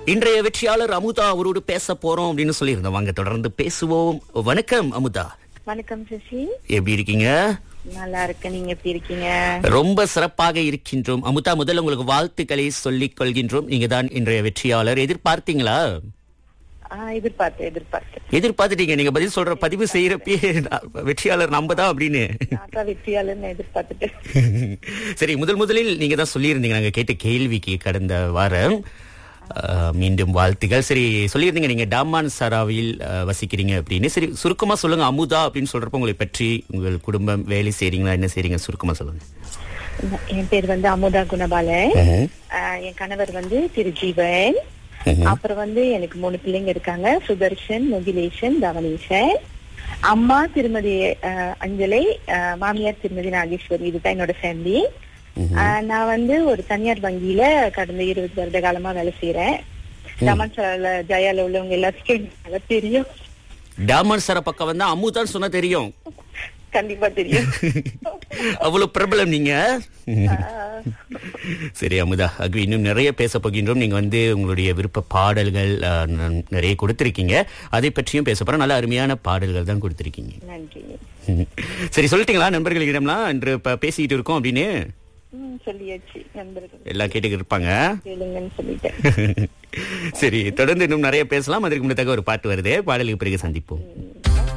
இன்றைய வெற்றியாளர் அமுதா அவரோடு பேச போறோம் அப்படின்னு சொல்லியிருந்தோம் வாங்க தொடர்ந்து பேசுவோம் வணக்கம் அமுதா வணக்கம் சசி எப்படி இருக்கீங்க நல்லா இருக்கேன் நீங்க எப்படி இருக்கீங்க ரொம்ப சிறப்பாக இருக்கின்றோம் அமுதா முதல்ல உங்களுக்கு வாழ்த்துக்களை சொல்லிக் கொள்கின்றோம் நீங்க தான் இன்றைய வெற்றியாளர் எதிர்பார்த்தீங்களா ஆஹ் எதிர்பார்த்து எதிர்பார்த்து எதிர்பார்த்துட்டீங்க நீங்க பதில் சொல்ற பதிவு செய்யறப்பயே நான் வெற்றியாளர் நம்ம தான் அப்படின்னு நான் தான் வெற்றியாளர்னு எதிர்பார்த்துட்டு சரி முதல் முதலில் நீங்க தான் சொல்லியிருந்தீங்க நாங்க கேட்ட கேள்விக்கு கடந்த வாரம் அஹ், மீண்டும் வாழ்த்துக்கள் சரி சொல்லியிருந்தீங்க நீங்க டாமான் சராவில் அஹ், வசிக்கிறீங்க அப்படின்னு சரி சுருக்கமா சொல்லுங்க அமுதா அப்படின்னு சொல்றப்ப உங்களை பற்றி உங்கள் குடும்பம் வேலை செய்றீங்களா என்ன செய்றீங்க சுருக்கமா சொல்லுங்க என் பேர் வந்து அமுதா குணபாலன் ஆஹ் என் கணவர் வந்து திரு ஜீவன் அப்புறம் வந்து எனக்கு மூணு பிள்ளைங்க இருக்காங்க சுதர்ஷன் முகிலேஷன் தவனேஷன் அம்மா திருமதி ஆஹ், அஞ்சலை ஆஹ், மாமியார் திருமதி நாகேஸ்வரி இதுதான் என்னோட ஃபேமிலி நான் வந்து ஒரு தனியார் வங்கியில கடந்த இருபது வருட காலமா வேலை செய்யறேன் டமான்சால ஜயால உள்ளவங்க எல்லாத்துக்கும் நல்லா தெரியும் டாமான் சர பக்கம் வந்தா அமுதான்னு சொன்னா தெரியும் கண்டிப்பா தெரியும் அவ்வளவு பிரபலம் நீங்க சரி அமுதா அகு இன்னும் நிறைய பேச போகின்றோம் நீங்க வந்து உங்களுடைய விருப்ப பாடல்கள் அஹ், ந- நிறைய கொடுத்திருக்கீங்க அதை பற்றியும் பேச போறோம் நல்ல அருமையான பாடல்கள் தான் கொடுத்திருக்கீங்க நன்றி சரி சொல்லிட்டீங்களா நண்பர்களிடம்லாம் இன்று இப்ப பேசிக்கிட்டு இருக்கோம் அப்படின்னு ம், சொல்லியாச்சு நண்பர்கள் எல்லாம் கேட்டுக்கிட்டு இருப்பாங்க கேளுங்கன்னு சொல்லிட்டேன் சரி தொடர்ந்து இன்னும் நிறைய பேசலாம் அதற்கு முன்னதாக ஒரு பாட்டு வருது பாடலுக்கு பிறகு சந்திப்போம்